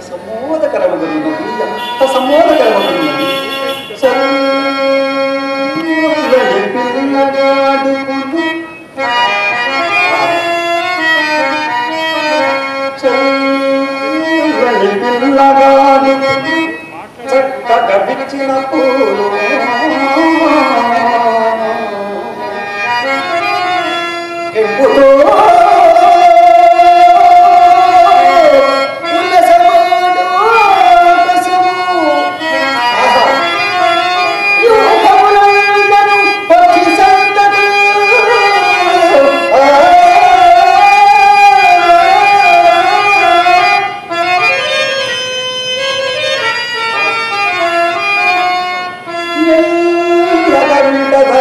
సమ్మోదకరమగున్నది ఎంత సమ్మోదకరమగున్నది చల్లని పిల్లగాడుకును చల్లని పిల్లగాడుకును చక్కగా విచ్చిన పూలు ఎప్పుడో ఉల్లసమాడు ఆకాశము. ఆహా. యుగములందరూ పక్షి సంతతి. ఎల్లగంటగా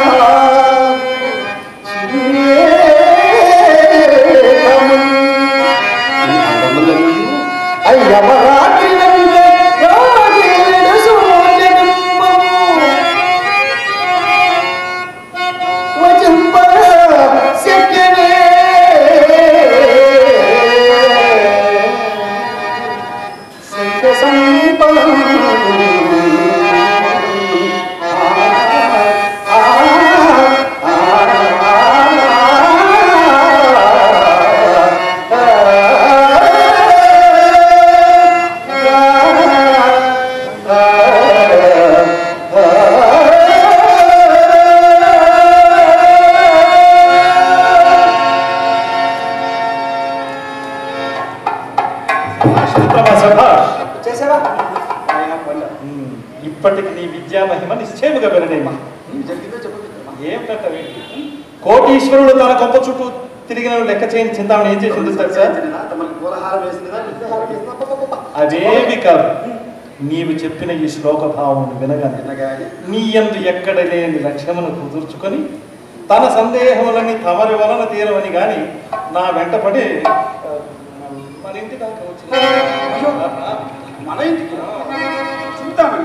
సుప్రభా సభాష్ చేసావా అయినా పర్లే. ఉమ్, ఇప్పటికి నీ విద్యా మహిమ నిశ్చయముగా విననేమా ఏం జరిగిందో చెప్పు మిత్రమా. ఏం పెద్ద కోటీశ్వరుడు తన కొంప చుట్టూ తిరిగిన లెక్క చేయని చింతామణి ఏం చేసింది తెలుసా వేసిందా? తమకి పూలహారం వేసిందా విగ్రహారం వేసిందా అబ్బబ్బబ్బ. అవేవి కాదు నీవు చెప్పిన ఈ శ్లోక భావం వినగానే వినగానే నీ యందు ఎక్కడ లేని లక్ష్యమును కుదుర్చుకొని తన సందేహములని తమరి వలన తీరవని గాని నా వెంటపడి ఆ, మన ఇంటి దాకా వచ్చిన అయ్యో, మన ఇంటికి చూద్దామండి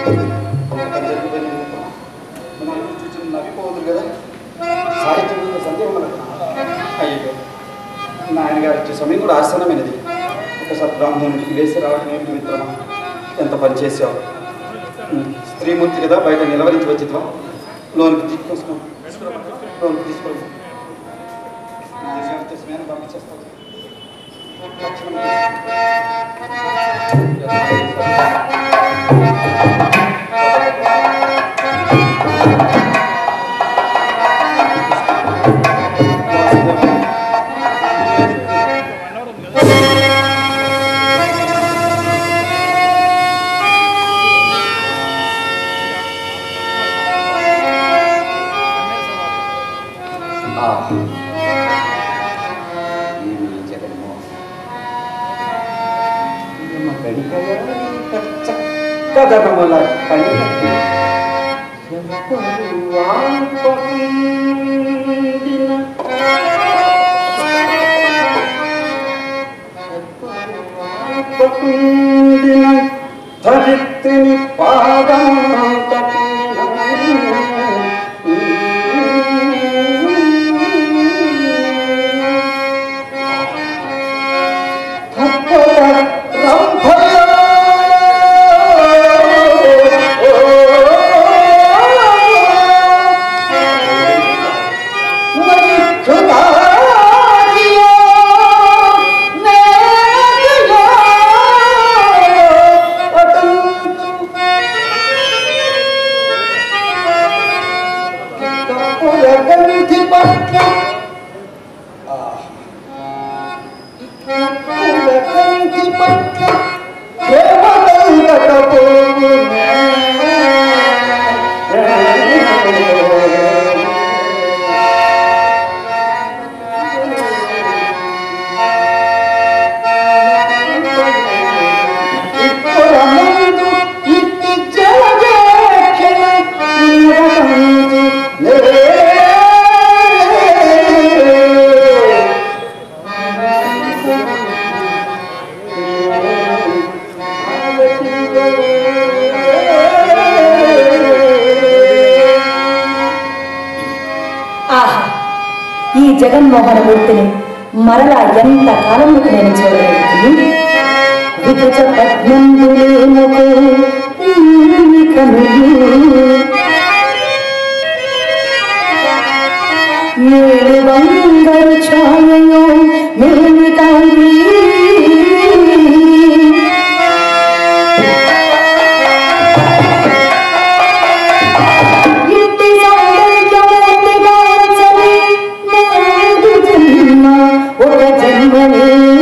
మన ఇల్లు చూసి నవ్విపోవద్దు కదా సాహిత్యంలో సందేహం మనకు అయ్యో నాయనగారు వచ్చే సమయం కూడా ఆసనమైనది ఒకసారి బ్రాహ్మణుడికి వేసి రావడం ఏమిటి మిత్రమా ఎంత పని చేసావు ఉమ్, స్త్రీమూర్తి కదా బయట నిలవరించి వచ్చిద్దాం లోన్కి తీసుకొస్తున్నాం లోన్కి తీసుకోండి పంపించేస్తాం కథనముల కణిక ధరిత్రిని పాదం ఆహా ఈ జగన్మోహన మూర్తిని మరలా ఎంత కాలంలోకి నేను చూడగలుగుతుంది విభజ పద్మందులేమకు ఈ కనులు మేలు బంగారు ఛాయయో మేలు కాంతి ఇంటి సౌందర్యమూర్తి గాంచని నాడు జన్మ ఒక జన్మనే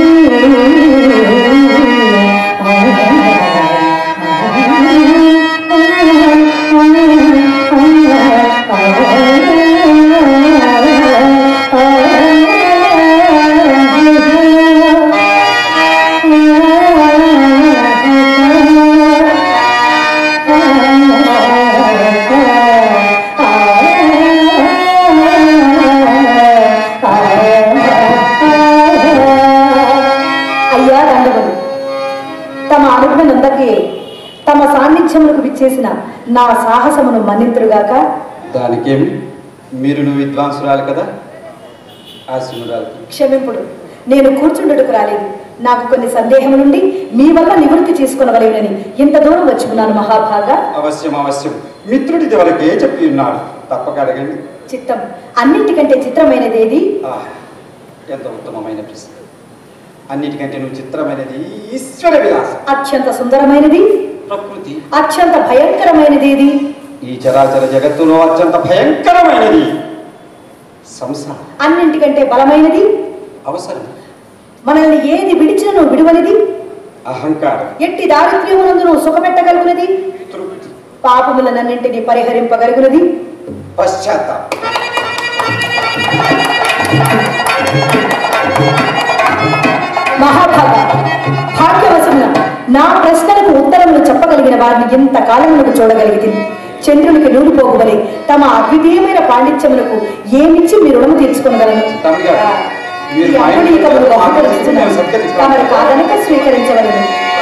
అయ్యా దండవలు తమ అనుభవనందకే తమ సాన్నిధ్యములకు విచ్చేసిన నా సాహసమును మన్నింతురుగాక దానికేమి మీరు నువ్వు విద్వాంసురాలు కదా ఆశీనురాలు క్షమింపుడు నేను కూర్చుండుటకు రాలేదు నాకు కొన్ని సందేహములుండి మీ వల్ల నివృత్తి చేసుకునవలేనని ఇంత దూరం వచ్చి ఉన్నాను మహాభాగా అవశ్యం అవశ్యం మిత్రుడిది వరకే చెప్పి ఉన్నాడు తప్పక అడగండి చిత్తం అన్నింటికంటే చిత్రమైనది ఏది ఆహ్, ఎంత ఉత్తమమైన ప్రశ్న అన్నిటికంటే నువ్వు చిత్రమైనది ఈశ్వర విలాసం అత్యంత సుందరమైనది ప్రకృతి అత్యంత భయంకరమైనది ఏది ఈ చరాచర జగత్తులో అత్యంత భయంకరమైనది సంసారం అన్నింటికంటే బలమైనది అవసరం మనల్ని ఏది విడిచినను విడువనిది అహంకారం ఎట్టి దారిద్ర్యమునందును సుఖపెట్టగలుగునది తృప్తి పాపములనన్నింటినీ పరిహరింపగలుగునది పశ్చాత్తాపం మహాభాగ భాగ్యవశమున నా ప్రశ్నలకు ఉత్తరములు చెప్పగలిగిన వారిని ఎంత కాలములకు చూడగలిగింది చంద్రునికి నూడిపోగువలే తమ అద్వితీయమైన పాండిత్యములకు ఏమిచ్చి మీరు రుణము తీర్చుకోగలను తమ్మి గారు, మీరు మా ఇంటికి అప్పుడీకములు మా బహుకరిస్తున్నాను. ఇంటికి సత్కరిస్తాను. తమరు కాదనక స్వీకరించవలను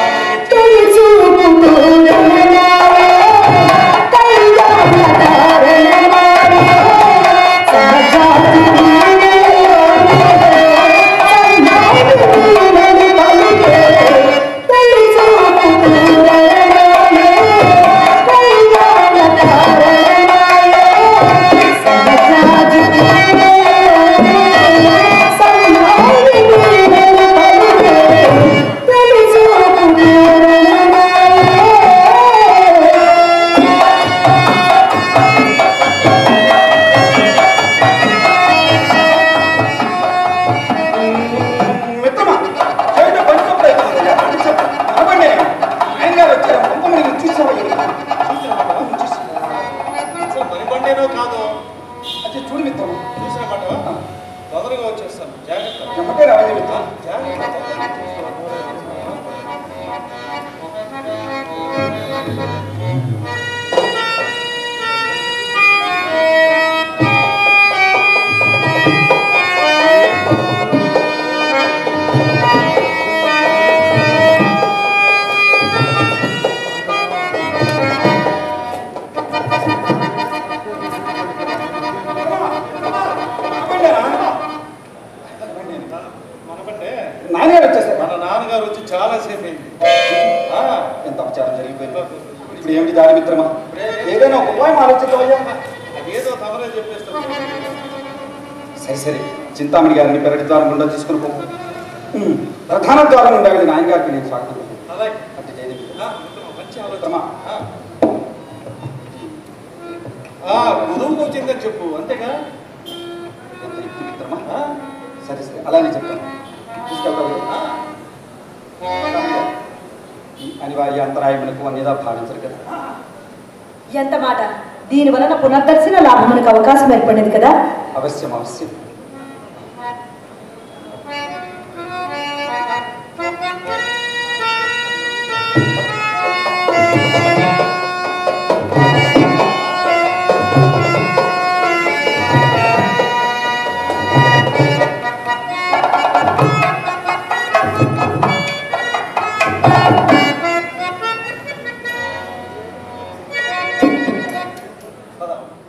మిత్రమా చెవిట పనికప్పుడు అవుతుందయ్యా. రండి చెప్పు. అవ్వండి. ఆయన గారు వచ్చారు. పంప మీరు చూసావయ్యా. అసలు పని పండేనో కాదో అది చూడు మిత్రమా. చూసిన మాట తొందరగా వచ్చేస్తాను జాగ్రత్త ఎమ్మటే రావాలి మిత్రమా. జాగ్రత్త అవ్వండిరా. మనకంటే నాన్నగారు వచ్చేసారు మన నాన్నగారు వచ్చి చాలా సేపు అయింది ఆ, ఎంత అపచారం జరిగిపోయింది ఇప్పుడు ఏమిటి దారి మిత్రమా ఏదైనా ఒక ఉపాయం ఆలోచిద్దామయ్యా అదేదో తమరే చెప్పేస్తాను సరే సరే చింతామణి గారిని పెరటి ద్వారం గుండా తీసుకుని పో ఉమ్, ప్రధాన ద్వారం గుండా వెళ్ళి నాయన గారికి నేను స్వాగతం పలుకుతాను. అలాగే అట్ట చేయని ఆ, మిత్రమా, మంచి ఆలోచన మిత్రమా. ఆ. ఆ, కుదువుకు వచ్చిందని చెప్పు అంతేగా ఎంత యుక్తి మిత్రమా ఆ, సరే సరే అలానే చెప్తాను తీసుకెళ్తావు ఆ. ఈ అనివార్య అంతరాయములకు అన్యదా భావించరు కదా ఎంత మాట దీని వలన పునర్దర్శన లాభమునకు అవకాశం ఏర్పడింది కదా అవశ్యం అవశ్యం పద.